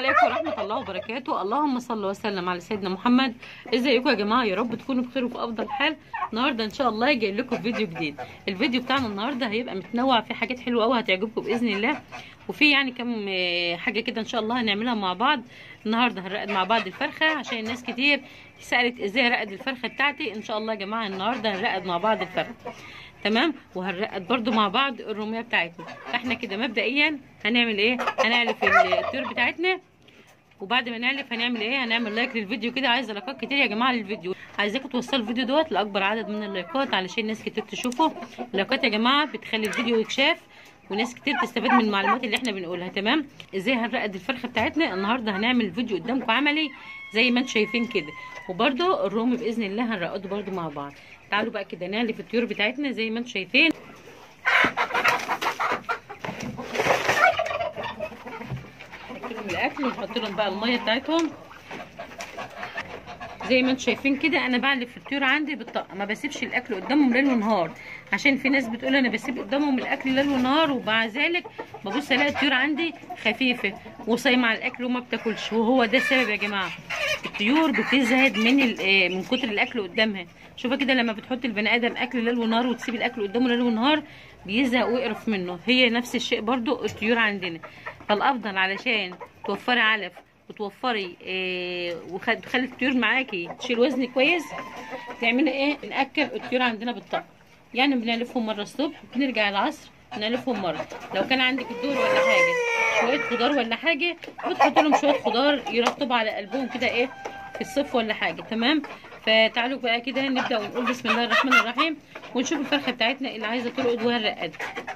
عليكم ورحمة الله وبركاته اللهم صل وسلم على سيدنا محمد ازيكم يا جماعة يا رب تكونوا بخير وفي افضل حال النهاردة ان شاء الله جاي لكم فيديو جديد الفيديو بتاعنا النهاردة هيبقى متنوع في حاجات حلوة قوي هتعجبكم باذن الله وفي يعني كم آه، حاجة كده ان شاء الله هنعملها مع بعض النهاردة هنرقد مع بعض الفرخة عشان الناس كتير سألت ازاي ارقد الفرخة بتاعتي ان شاء الله يا جماعة النهاردة هنرقد مع بعض الفرخة تمام وهنرقد برضو مع بعض الروميه بتاعتنا احنا كده مبدئيا هنعمل ايه هنعلف الطيور بتاعتنا وبعد ما نعلف هنعمل ايه هنعمل لايك للفيديو كده عايزه لايكات كتير يا جماعه للفيديو عايزاكم توصلوا الفيديو دوت لاكبر عدد من اللايكات علشان ناس كتير تشوفه اللايكات يا جماعه بتخلي الفيديو يتشاف وناس كتير تستفاد من المعلومات اللي احنا بنقولها تمام ازاي هنرقد الفرخه بتاعتنا النهارده هنعمل فيديو قدامكم عملي زي ما انتم شايفين كده وبرده الرومي باذن الله هنرقده برده مع بعض تعالوا بقى كده نعلف الطيور بتاعتنا زي ما انتم شايفين نحط لهم الاكل ونحط لهم بقى الميه بتاعتهم زي ما انتم شايفين كده انا بعلف الطيور عندي بالطاقه ما بسيبش الاكل قدامهم ليل ونهار عشان في ناس بتقول انا بسيب قدامهم الاكل ليل ونهار ومع ذلك ببص الاقي الطيور عندي خفيفه وصايمه على الاكل وما بتاكلش وهو ده السبب يا جماعه الطيور بتزهد من من كتر الاكل قدامها شوفوا كده لما بتحط البني ادم اكل ليل ونهار وتسيب الاكل قدامه ليل ونهار بيزهق ويقرف منه هي نفس الشيء برضو الطيور عندنا فالافضل علشان توفري علف وتوفري إيه وتخلي الطيور معاكي تشيل وزن كويس تعملي ايه ناكل الطيور عندنا بالطبع يعني بنعلفهم مره الصبح بنرجع العصر نعلفهم مره لو كان عندك الدور ولا حاجه شويه خضار ولا حاجه بتحط لهم شويه خضار يرطبوا على قلبهم كده ايه في الصيف ولا حاجه تمام فتعالوا بقى كده نبدا ونقول بسم الله الرحمن الرحيم ونشوف الفرخه بتاعتنا اللي عايزه ترقد وهنرقدها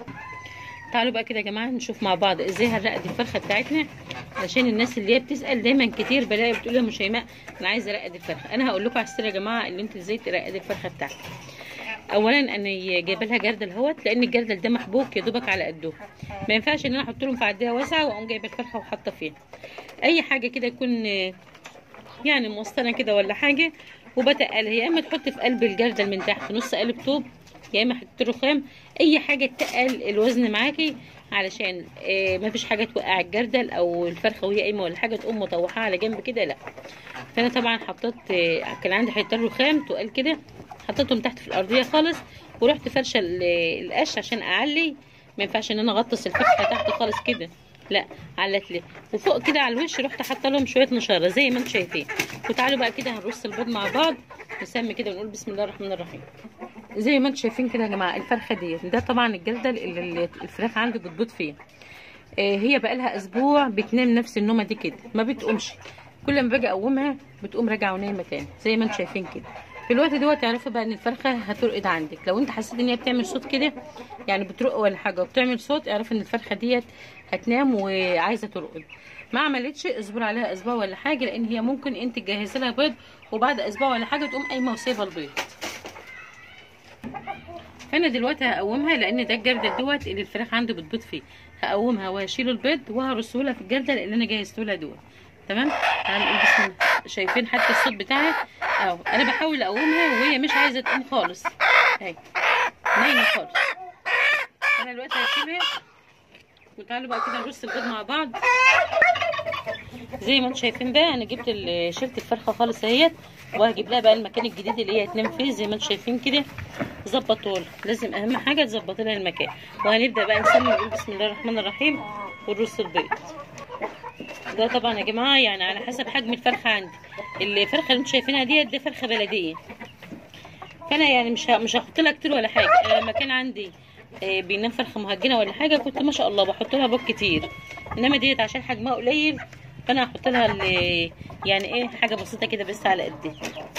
تعالوا بقى كده يا جماعه نشوف مع بعض ازاي هنرقد الفرخه بتاعتنا علشان الناس اللي هي بتسال دايما كتير بلاقي بتقول لي يا شيماء انا عايزه ارقد الفرخه انا هقول لكم على السر يا جماعه اللي انتوا ازاي ترقدي الفرخه بتاعتك اولا انا جايبه لها جردل اهوت لان الجردل ده محبوك يا دوبك على قده ما ينفعش ان انا احط لهم في عديه واسعه واقوم جايبه الفرخه وحاطه فيها اي حاجه كده يكون يعني موسطنه كده ولا حاجه وبتقلها يا اما تحط في قلب الجردل من تحت نص قالب طوب يا اما حطيت رخام اي حاجه تقل الوزن معاكي علشان إيه مفيش حاجه توقع الجردل او الفرخه وهي قايمه ولا حاجه تقوم مطوحاها على جنب كده لا فانا طبعا حطيت إيه كان عندي حيطان رخام تقال كده حطيتهم تحت في الارضيه خالص ورحت فرشه القش عشان اعلي ما ينفعش ان انا اغطس الفرخه تحت خالص كده لا علت لي وفوق كده على الوش رحت حاطه لهم شويه نشاره زي ما انتم شايفين وتعالوا بقى كده هنرص البيض مع بعض نسمي كده ونقول بسم الله الرحمن الرحيم زي ما انتم شايفين كده يا جماعه الفرخه ديت ده طبعا الجلده اللي الفراخ عندي بتبيض فيها آه هي بقى لها اسبوع بتنام نفس النومه دي كده ما بتقومش كل ما باجي اقومها بتقوم راجعه ونايمه تاني زي ما انتم شايفين كده في الوقت دوت تعرفي بقى ان الفرخه هترقد عندك لو انت حسيت ان هي بتعمل صوت كده يعني بترق ولا حاجه وبتعمل صوت اعرفي ان الفرخه ديت هتنام وعايزه ترقد ما عملتش اصبر عليها اسبوع ولا حاجه لان هي ممكن انت تجهزي لها بيض وبعد اسبوع ولا حاجه تقوم قايمه وسايبه البيض فانا دلوقتي هقومها لان ده الجردل دوت اللي الفراخ عندي بتبيض فيه هقومها وهشيل البيض وهرصه لها في الجردل اللي انا جهزته لها دوت تمام هنقول بسم الله شايفين حتى الصوت بتاعها اهو انا بحاول اقومها وهي مش عايزه تقوم خالص اهي نايمه خالص انا دلوقتي هسيبها وتعالوا بقى كده نرص البيض مع بعض زي ما انتم شايفين بقى انا جبت شلت الفرخه خالص اهيت وهجيب لها بقى المكان الجديد اللي هي هتنام فيه زي ما انتم شايفين كده ظبطوا لازم اهم حاجه تظبطي لها المكان وهنبدا بقى نسمي ونقول بسم الله الرحمن الرحيم ونرص البيض ده طبعا يا جماعه يعني على حسب حجم الفرخه عندي الفرخه اللي انتم شايفينها ديت دي فرخه بلديه فانا يعني مش مش هحط لها كتير ولا حاجه انا لما كان عندي آه بينام فرخه مهجنه ولا حاجه كنت ما شاء الله بحط لها بيض كتير انما ديت عشان حجمها قليل فانا هحط لها يعني ايه حاجه بسيطه كده بس على قد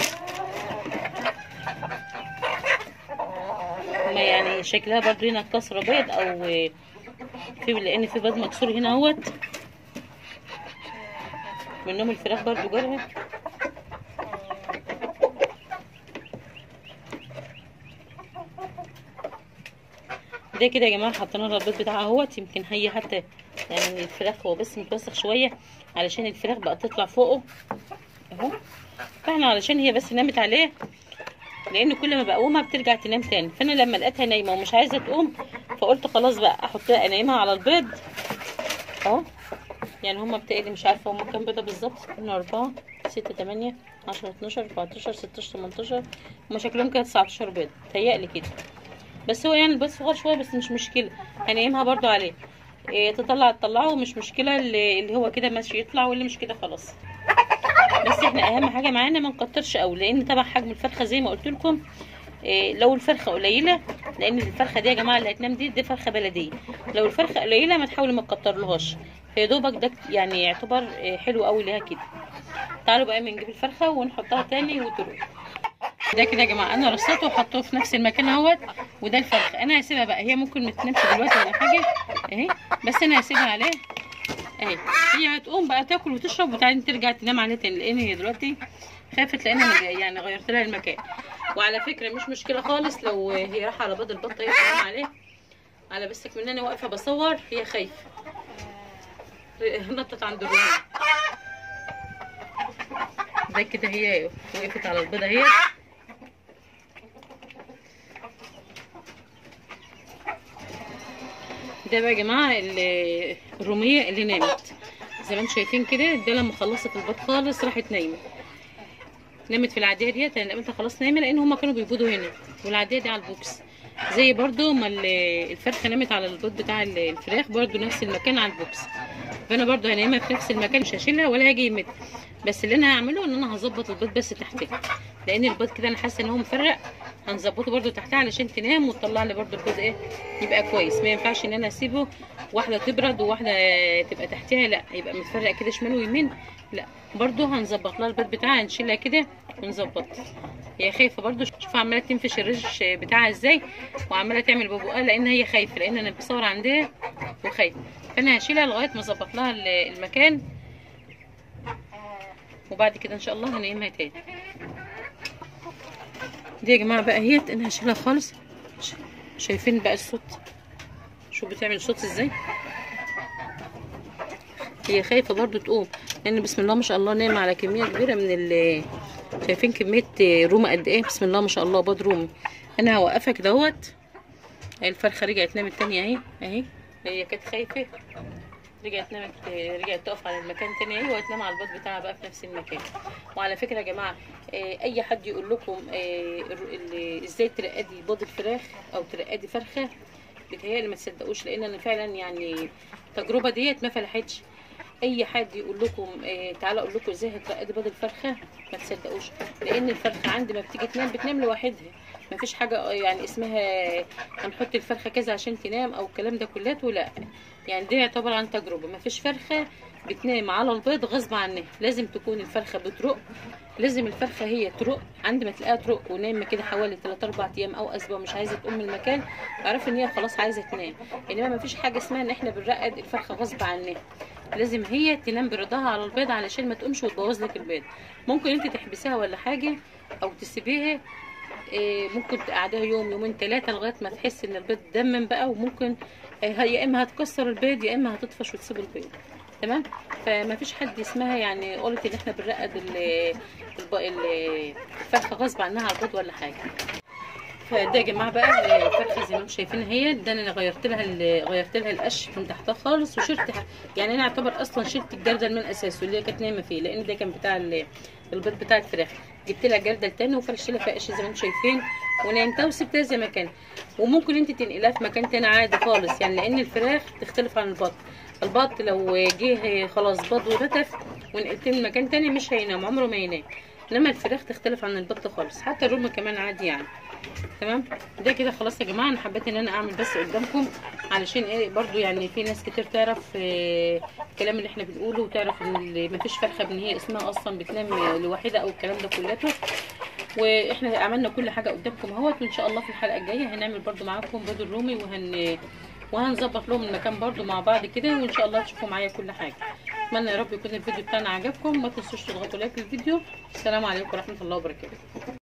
ما يعني شكلها برضو هنا كسره بيض او في لان في بيض مكسور هنا اهوت منهم الفراخ برضو جرها ده كده يا جماعه حطينا لها البيض بتاعها اهوت يمكن هي حتى يعني الفراخ هو بس متوسخ شويه علشان الفراخ بقى تطلع فوقه اهو فاحنا علشان هي بس نامت عليه لان كل ما بقومها بترجع تنام تاني فانا لما لقيتها نايمه ومش عايزه تقوم فقلت خلاص بقى احط انيمها على البيض اهو يعني هما بتقلي مش عارفه هما كام بيضه بالظبط كانوا أربعة ستة تمانية عشرة اتناشر أربعتاشر ستاشر تمنتاشر هما شكلهم كده تسعتاشر بيض تهيألي كده بس هو يعني البيض صغير شويه بس مش مشكله هنقيمها برضو عليه إيه تطلع تطلعه مش مشكله اللي, اللي هو كده ماشي يطلع واللي مش كده خلاص بس احنا اهم حاجه معانا ما نكترش قوي لان طبعا حجم الفرخه زي ما قلت لكم إيه لو الفرخه قليله لان الفرخه دي يا جماعه اللي هتنام دي دي فرخه بلديه لو الفرخه قليله ما تحاولي ما تكترلهاش يا دوبك ده يعني يعتبر إيه حلو قوي ليها كده تعالوا بقى نجيب الفرخه ونحطها تاني وتروح ده كده يا جماعه انا رصيته وحطه في نفس المكان اهوت وده الفرخ انا هسيبها بقى هي ممكن ما تنامش دلوقتي ولا حاجه اهي بس انا هسيبها عليه اهي هي هتقوم بقى تاكل وتشرب وبعدين ترجع تنام عليه تاني لان هي دلوقتي خافت لان انا يعني غيرت لها المكان وعلى فكره مش مشكله خالص لو هي رايحه على بيض البطه هي تنام عليه على بسك من انا واقفه بصور هي خايفه نطت عند الرومي ده كده هي وقفت على البيضه اهي ده بقى يا جماعه الروميه اللي نامت زي ما انتم شايفين كده ده لما خلصت البيض خالص راحت نايمه نامت في العاديه ديت انا قلت خلاص نايمه لان هما كانوا بيبيضوا هنا والعاديه دي على البوكس زي برضو ما الفرخه نامت على البيض بتاع الفراخ برضو نفس المكان على البوكس فانا برضو هنامها في نفس المكان مش هشيلها ولا هاجي يمد بس اللي انا هعمله ان انا هظبط البيض بس تحتها لان البيض كده انا حاسه ان هو مفرق هنظبطه برضو تحتها علشان تنام وتطلع لي برضو البيض ايه يبقى كويس ما ينفعش ان انا اسيبه واحده تبرد وواحده تبقى تحتها لا يبقى متفرق كده شمال ويمين لا برضو هنظبط لها البيض بتاعها هنشيلها كده ونظبط هي خايفه برضو شوف عماله تنفش الريش بتاعها ازاي وعماله تعمل ببقها لان هي خايفه لان انا بصور عندها وخايفه فانا هشيلها لغايه ما اظبط لها المكان وبعد كده ان شاء الله هنقيمها تاني دي يا جماعه بقى هي انا هشيلها خالص شايفين بقى الصوت شوف بتعمل صوت ازاي هي خايفه برضو تقوم لان بسم الله ما شاء الله نايمه على كميه كبيره من ال شايفين كميه رومي قد ايه بسم الله ما شاء الله بيض رومي انا هوقفها كده اهوت الفرخه رجعت نامت تانية اهي اهي هي كانت خايفه رجعت نامت رجعت تقف على المكان تاني اهي وهتنام على البيض بتاعها بقى في نفس المكان وعلى فكره يا جماعه اي حد يقول لكم ازاي ترقدي بيض الفراخ او ترقدي فرخه بتهيألي ما تصدقوش لان انا فعلا يعني التجربه ديت ما فلحتش اي حد يقول لكم إيه تعالى اقول لكم ازاي هترقدي بيض الفرخه ما تصدقوش لان الفرخه عندي ما بتيجي تنام بتنام لوحدها ما فيش حاجه يعني اسمها هنحط الفرخه كذا عشان تنام او الكلام ده كلته لا يعني دي يعتبر عن تجربه ما فيش فرخه بتنام على البيض غصب عنها لازم تكون الفرخه بترق لازم الفرخه هي ترق عند ما تلاقيها ترق ونايمه كده حوالي 3 4 ايام او اسبوع مش عايزه تقوم من المكان اعرف ان هي خلاص عايزه تنام انما ما فيش حاجه اسمها ان احنا بنرقد الفرخه غصب عنها لازم هي تنام برضاها على البيض علشان ما تقومش وتبوظ لك البيض ممكن انت تحبسيها ولا حاجه او تسيبيها إيه ممكن تقعدها يوم يومين ثلاثه لغايه ما تحس ان البيض دمم بقى وممكن إيه يا اما هتكسر البيض يا اما هتطفش وتسيب البيض تمام فما فيش حد اسمها يعني قلت ان احنا بنرقد الفرخه غصب عنها على البيض ولا حاجه فده يا جماعه بقى الفرخه زي ما انتم شايفين هي ده انا غيرت لها غيرت لها القش من تحتها خالص وشلت يعني انا اعتبر اصلا شلت الجردل من اساسه اللي هي كانت نايمه فيه لان ده كان بتاع البيض بتاع الفراخ جبت لها جردل تاني وفرشت لها فيها قش زي ما انتم شايفين ونيمتها وسبتها زي ما كان وممكن انت تنقلها في مكان تاني عادي خالص يعني لان الفراخ تختلف عن البط البط لو جه خلاص بط ونتف ونقلتيه من مكان تاني مش هينام عمره ما ينام انما الفراخ تختلف عن البط خالص حتى الرومي كمان عادي يعني تمام ده كده خلاص يا جماعه انا حبيت ان انا اعمل بس قدامكم علشان ايه برضو يعني في ناس كتير تعرف إيه الكلام اللي احنا بنقوله وتعرف ان مفيش فرخه ان هي اسمها اصلا بتنام لوحدها او الكلام ده كلته واحنا عملنا كل حاجه قدامكم اهوت وان شاء الله في الحلقه الجايه هنعمل برضو معاكم بيض الرومي وهن وهنظبط لهم المكان برضو مع بعض كده وان شاء الله تشوفوا معايا كل حاجه اتمنى يا رب يكون الفيديو بتاعنا عجبكم ما تنسوش تضغطوا لايك للفيديو السلام عليكم ورحمه الله وبركاته